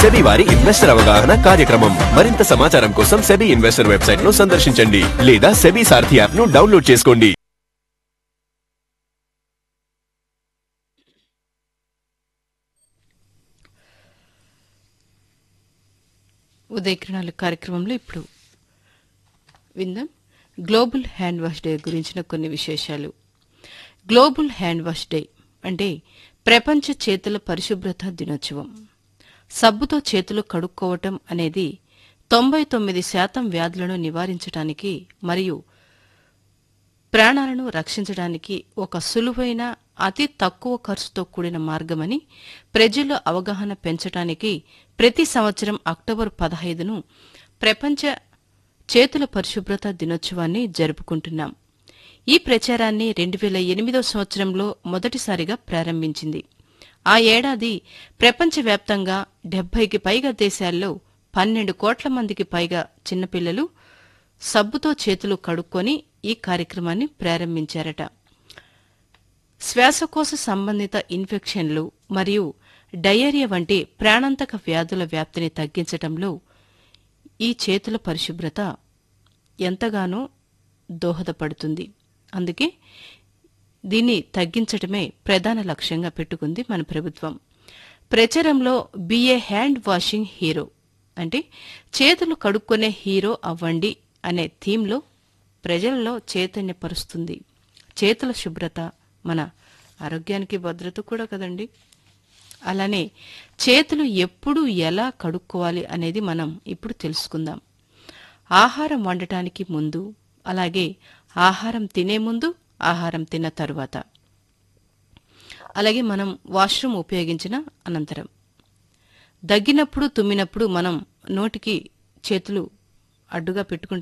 SEBI వారి investor అవగాహన కార్యక్రమం మరింత సమాచారం కోసం సెబీ ఇన్వెస్టర్ వెబ్సైట్ ను సందర్శించండి లేదా సెబీ సారథి యాప్ ను డౌన్లోడ్ చేసుకోండి ఉదయకిరణాలు కార్యక్రమంలో ఇప్పుడు విందాం గ్లోబల్ హ్యాండ్ వాష్ డే గురించిన కొన్ని విశేషాలు గ్లోబల్ హ్యాండ్ వాష్ డే అంటే ప్రపంచ చేతుల పరిశుభ్రత దినోత్సవం సబ్బుతో చేతులు కడుక్కోవటం అనేది తొంభై తొమ్మిది శాతం వ్యాధులను నివారించడానికి మరియు ప్రాణాలను రక్షించడానికి ఒక సులువైన అతి తక్కువ ఖర్చుతో కూడిన మార్గమని ప్రజల్లో అవగాహన పెంచడానికి ప్రతి సంవత్సరం అక్టోబర్ పదహైదును ప్రపంచ చేతుల పరిశుభ్రత దినోత్సవాన్ని జరుపుకుంటున్నాం ఈ ప్రచారాన్ని రెండు వేల ఎనిమిదో సంవత్సరంలో మొదటిసారిగా ప్రారంభించింది ఆ ఏడాది ప్రపంచవ్యాప్తంగా డెబ్బైకి పైగా దేశాల్లో పన్నెండు కోట్ల మందికి పైగా చిన్నపిల్లలు సబ్బుతో చేతులు కడుక్కొని ఈ కార్యక్రమాన్ని ప్రారంభించారట శ్వాసకోశ సంబంధిత ఇన్ఫెక్షన్లు మరియు డయేరియా వంటి ప్రాణాంతక వ్యాధుల వ్యాప్తిని తగ్గించటంలో ఈ చేతుల పరిశుభ్రత ఎంతగానో దోహదపడుతుంది అందుకే దీన్ని తగ్గించటమే ప్రధాన లక్ష్యంగా పెట్టుకుంది మన ప్రభుత్వం ప్రచారంలో బిఏ హ్యాండ్ వాషింగ్ హీరో అంటే చేతులు కడుక్కునే హీరో అవ్వండి అనే థీమ్లో ప్రజలలో చైతన్యపరుస్తుంది చేతుల శుభ్రత మన ఆరోగ్యానికి భద్రత కూడా కదండి అలానే చేతులు ఎప్పుడు ఎలా కడుక్కోవాలి అనేది మనం ఇప్పుడు తెలుసుకుందాం ఆహారం వండటానికి ముందు అలాగే ఆహారం తినే ముందు ఆహారం తిన్న తరువాత అలాగే మనం వాష్రూమ్ ఉపయోగించిన అనంతరం దగ్గినప్పుడు తుమ్మినప్పుడు మనం నోటికి చేతులు అడ్డుగా పెట్టుకుంటాం